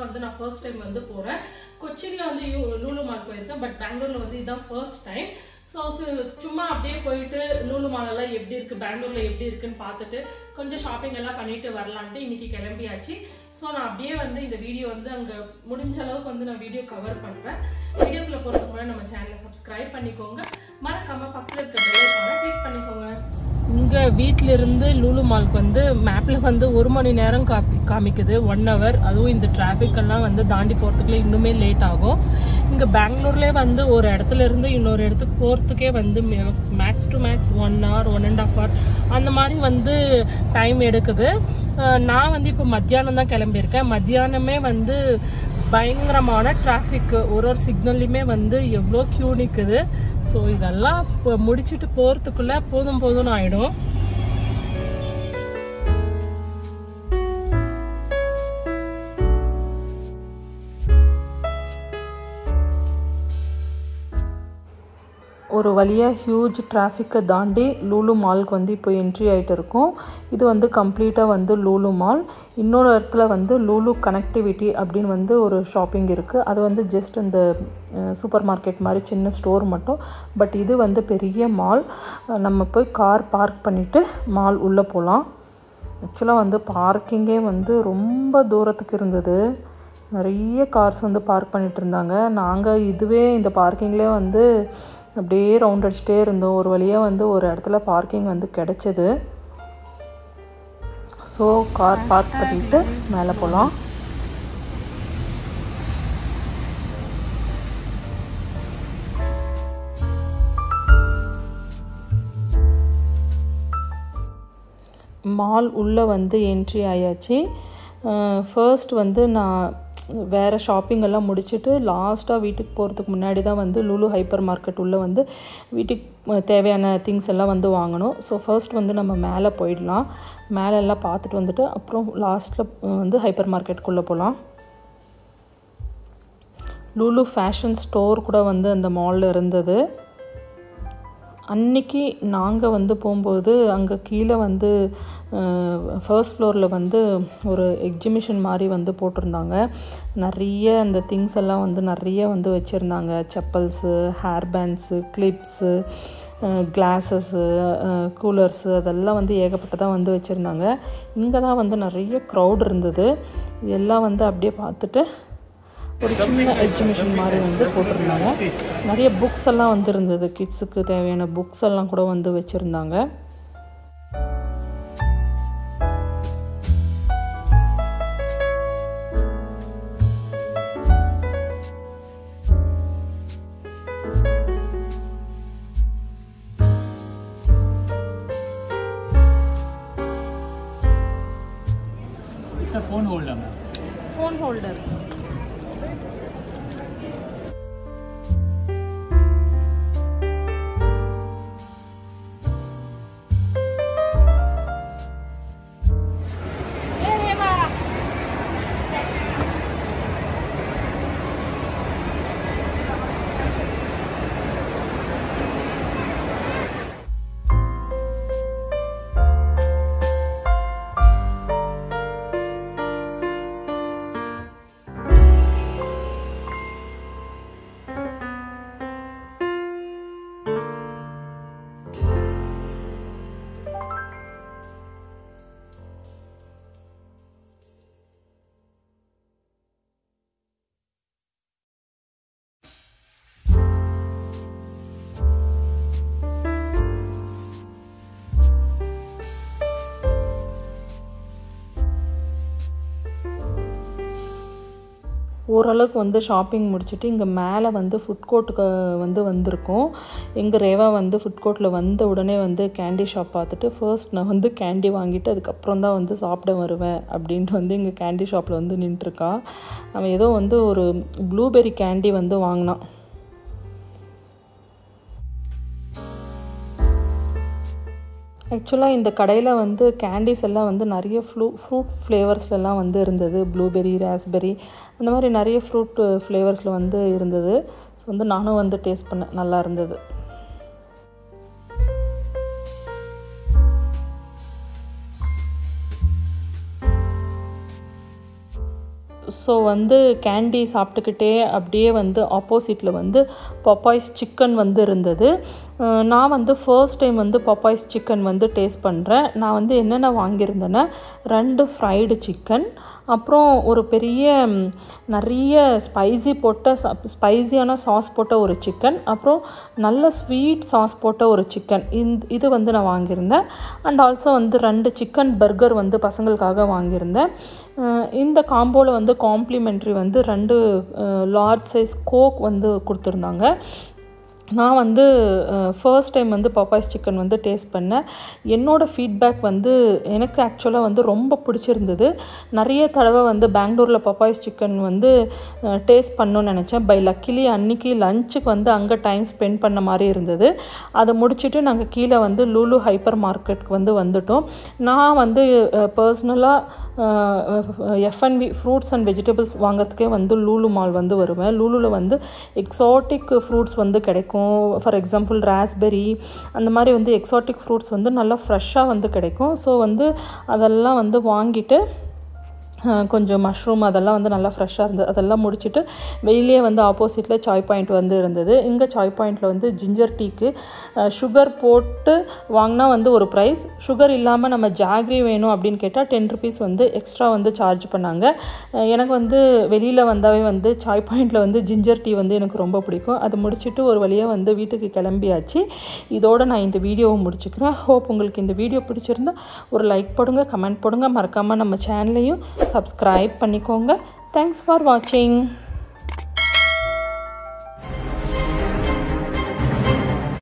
தான் வந்து நான் ஃபர்ஸ்ட் டைம் வந்து போறேன் கொச்சின்ல வந்து யூ- லூலு மால் போயிருக்கேன் பட் பெங்களூர்ல வந்து இதுதான் ஃபர்ஸ்ட் டைம் ஸோ சும்மா அப்படியே போயிட்டு லூலு மால் எல்லாம் எப்படி இருக்கு பெங்களூர்ல எப்படி இருக்குன்னு பார்த்துட்டு கொஞ்சம் ஷாப்பிங் எல்லாம் பண்ணிட்டு வரலான்ட்டு இன்னைக்கு கிளம்பியாச்சு ஸோ நான் அப்படியே வந்து இந்த வீடியோ வந்து அங்க முடிஞ்ச அளவுக்கு வந்து நான் வீடியோ கவர் பண்றேன் வீடியோக்குள்ள போறதுக்கு முன்னாடி நம்ம சேனலை சப்ஸ்கிரைப் பண்ணிக்கோங்க மறக்காம பக்கத்துல இருக்க பெல் ஐக்கானை கிளிக் பண்ணிக்கோங்க இங்க வீட்ல இருந்து லூலு மால்க்கு வந்து மேப்ல வந்து ஒரு மணி நேரம் காப்பி காமிக்குது ஒன் ஹவர் அதுவும் இந்த டிராஃபிக் எல்லாம் வந்து தாண்டி போறதுக்குள்ள இன்னுமே லேட் ஆகும் இங்க பெங்களூர்லயே வந்து ஒரு இடத்துல இருந்து இன்னொரு இடத்துக்கு போறதுக்கே வந்து max to max one hour one and half hour அந்த மாதிரி வந்து டைம் எடுக்குது அஹ் நான் வந்து இப்போ மத்தியானம் தான் கிளம்பியிருக்கேன் மத்தியானமே வந்து பயங்கரமான டிராஃபிக் ஒரு ஒரு சிக்னல்லையுமே வந்து எவ்வளோ கியூ நிற்குது ஸோ இதெல்லாம் இப்போ முடிச்சுட்டு போகிறதுக்குள்ள போதும் போதும்னு ஆயிடும் ஒரு வழியாக ஹியூஜ் டிராஃபிக்கை தாண்டி லூலு மால்க்கு வந்து இப்போ என்ட்ரி ஆகிட்டு இருக்கோம் இது வந்து கம்ப்ளீட்டாக வந்து லூலு மால் இன்னொரு இடத்துல வந்து லூலு கனெக்டிவிட்டி அப்படின்னு வந்து ஒரு ஷாப்பிங் இருக்குது அது வந்து ஜஸ்ட் இந்த சூப்பர் மார்க்கெட் மாதிரி சின்ன ஸ்டோர் மட்டும் பட் இது வந்து பெரிய மால் நம்ம போய் கார் பார்க் பண்ணிவிட்டு மால் உள்ளே போகலாம் ஆக்சுவலாக வந்து பார்க்கிங்கே வந்து ரொம்ப தூரத்துக்கு இருந்தது நிறைய கார்ஸ் வந்து பார்க் பண்ணிட்டு இருந்தாங்க நாங்கள் இதுவே இந்த பார்க்கிங்லேயே வந்து அப்படியே ரவுண்ட் அடிச்சுட்டே இருந்தோம் ஒரு வழியாக வந்து ஒரு இடத்துல பார்க்கிங் வந்து கிடச்சிது ஸோ கார் பார்க் பண்ணிட்டு மேலே போகலாம் மால் உள்ளே வந்து என்ட்ரி ஆயாச்சு ஃபர்ஸ்ட் வந்து நான் வேறு ஷாப்பிங் எல்லாம் முடிச்சுட்டு லாஸ்ட்டாக வீட்டுக்கு போகிறதுக்கு முன்னாடி தான் வந்து லுலு ஹைப்பர் மார்க்கெட் உள்ளே வந்து வீட்டுக்கு தேவையான திங்ஸ் எல்லாம் வந்து வாங்கணும் ஸோ ஃபர்ஸ்ட் வந்து நம்ம மேலே போயிடலாம் மேலே எல்லாம் பார்த்துட்டு வந்துட்டு அப்புறம் லாஸ்ட்டில் வந்து ஹைப்பர் மார்க்கெட்டுக்குள்ளே போகலாம் லுலு ஃபேஷன் ஸ்டோர் கூட வந்து அந்த மாலில் இருந்தது அன்னைக்கு நாங்கள் வந்து போகும்போது அங்கே கீழே வந்து ஃபர்ஸ்ட் ஃப்ளோரில் வந்து ஒரு எக்ஸிபிஷன் மாதிரி வந்து போட்டிருந்தாங்க நிறைய அந்த திங்ஸ் எல்லாம் வந்து நிறைய வந்து வச்சுருந்தாங்க chappals hair bands clips glasses coolers அதெல்லாம் வந்து ஏகப்பட்டதாக வந்து வச்சுருந்தாங்க இங்கே தான் வந்து நிறைய க்ரௌட் இருந்தது எல்லாம் வந்து அப்படியே பார்த்துட்டு ஒரு சின்ன எக்ஸிபிஷன் மாதிரி வந்து போட்டிருந்தாங்க நிறைய புக்ஸ் எல்லாம் வந்து இருந்தது கிட்ஸுக்கு தேவையான புக்ஸ் எல்லாம் கூட வந்து வச்சுருந்தாங்க It's a phone holder, ma'am. Phone holder ஓரளவுக்கு வந்து ஷாப்பிங் முடிச்சுட்டு இங்கே மேலே வந்து ஃபுட் கோர்ட்டுக்கு வந்து வந்திருக்கோம் எங்கள் ரேவா வந்து ஃபுட் கோர்ட்டில் வந்த உடனே வந்து கேண்டி ஷாப் பார்த்துட்டு ஃபர்ஸ்ட் நான் வந்து கேண்டி வாங்கிட்டு அதுக்கப்புறம் தான் வந்து சாப்பிட வருவேன் அப்படின்ட்டு வந்து இங்கே கேண்டி ஷாப்பில் வந்து நின்றுருக்கா அவன் ஏதோ வந்து ஒரு ப்ளூபெர்ரி கேண்டி வந்து வாங்கினான் ஆக்சுவலாக இந்த கடையில் வந்து கேண்டீஸ் எல்லாம் வந்து நிறைய ஃப்ளூ ஃப்ரூட் ஃப்ளேவர்ஸ்லலாம் வந்து இருந்தது ப்ளூபெர்ரி ராஸ்பெர்ரி அந்த மாதிரி நிறைய ஃப்ரூட் ஃப்ளேவர்ஸில் வந்து இருந்தது ஸோ வந்து நானும் வந்து டேஸ்ட் பண்ணேன் நல்லா இருந்தது ஸோ வந்து கேண்டி சாப்பிட்டுக்கிட்டே அப்படியே வந்து ஆப்போசிட்டில் வந்து பப்பாய்ஸ் சிக்கன் வந்து இருந்தது அஹ் நான் வந்து ஃபர்ஸ்ட் டைம் வந்து பப்பாய்ஸ் சிக்கன் வந்து டேஸ்ட் பண்ணுறேன் நான் வந்து என்னென்ன வாங்கியிருந்தேன்னா ரெண்டு ஃப்ரைடு சிக்கன் அப்புறம் ஒரு பெரிய ம், நிறைய ஸ்பைசி போட்ட ஸ்பைசியான சாஸ் போட்ட ஒரு சிக்கன் அப்புறம் நல்ல ஸ்வீட் சாஸ் போட்ட ஒரு சிக்கன் இந்த இது வந்து நான் வாங்கியிருந்தேன் அண்ட் ஆல்சோ வந்து ரெண்டு சிக்கன் பர்கர் வந்து பசங்களுக்காக வாங்கியிருந்தேன் அஹ் இந்த காம்போவில் வந்து காம்ப்ளிமெண்ட்ரி வந்து ரெண்டு லார்ஜ் சைஸ் கோக் வந்து கொடுத்துருந்தாங்க நான் வந்து ஃபர்ஸ்ட் டைம் வந்து பப்பாய்ஸ் சிக்கன் வந்து டேஸ்ட் பண்ணேன் என்னோடய ஃபீட்பேக் வந்து எனக்கு ஆக்சுவலாக வந்து ரொம்ப பிடிச்சிருந்தது நிறைய தடவை வந்து பெங்களூரில் பப்பாய்ஸ் சிக்கன் வந்து டேஸ்ட் பண்ணணும்னு நினச்சேன் பை லக்கிலி அன்னைக்கு லஞ்சுக்கு வந்து அங்கே டைம் ஸ்பெண்ட் பண்ண மாதிரி இருந்தது அதை முடிச்சுட்டு நாங்கள் கீழே வந்து லூலு ஹைப்பர் மார்க்கெட்டுக்கு வந்து வந்துட்டோம் நான் வந்து பர்சனலாக எஃப்என்வி ஃப்ரூட்ஸ் அண்ட் வெஜிடபிள்ஸ் வாங்குறதுக்கே வந்து லூலு மால் வந்து வருவேன் லூலுவில் வந்து எக்ஸாட்டிக் ஃப்ரூட்ஸ் வந்து கிடைக்கும் ஃபார் எக்ஸாம்பிள் ராஸ்பெரி அந்த மாதிரி வந்து எக்ஸாட்டிக் ஃப்ரூட்ஸ் வந்து நல்லா ஃப்ரெஷ்ஷாக வந்து கிடைக்கும் ஸோ வந்து அதெல்லாம் வந்து வாங்கிட்டு அஹ், கொஞ்சம் மஷ்ரூம் அதெல்லாம் வந்து நல்லா ஃப்ரெஷ்ஷாக இருந்தது அதெல்லாம் முடிச்சுட்டு வெளியே வந்து ஆப்போசிட்டில் சாய் பாயிண்ட் வந்து இருந்தது இங்கே சாய் பாயிண்ட்டில் வந்து ஜிஞ்சர் டீக்கு சுகர் போட்டு வாங்கினா வந்து ஒரு ப்ரைஸ் சுகர் இல்லாமல் நம்ம ஜாக்ரி வேணும் அப்படின்னு கேட்டால் டென் ருபீஸ் வந்து எக்ஸ்ட்ரா வந்து சார்ஜ் பண்ணாங்க அஹ், எனக்கு வந்து வெளியில் வந்தாவே வந்து சாய் பாயிண்டில் வந்து ஜிஞ்சர் டீ வந்து எனக்கு ரொம்ப பிடிக்கும் அது முடிச்சுட்டு ஒரு வழியாக வந்து வீட்டுக்கு கிளம்பியாச்சு இதோட நான் இந்த வீடியோவை முடிச்சுக்கிறேன் ஹோப் உங்களுக்கு இந்த வீடியோ பிடிச்சிருந்தா ஒரு லைக் போடுங்க கமெண்ட் போடுங்க மறக்காமல் நம்ம சேனலையும் சப்ஸ்கிரைப் பண்ணிக்கோங்க தேங்க்ஸ் ஃபார் வாட்சிங்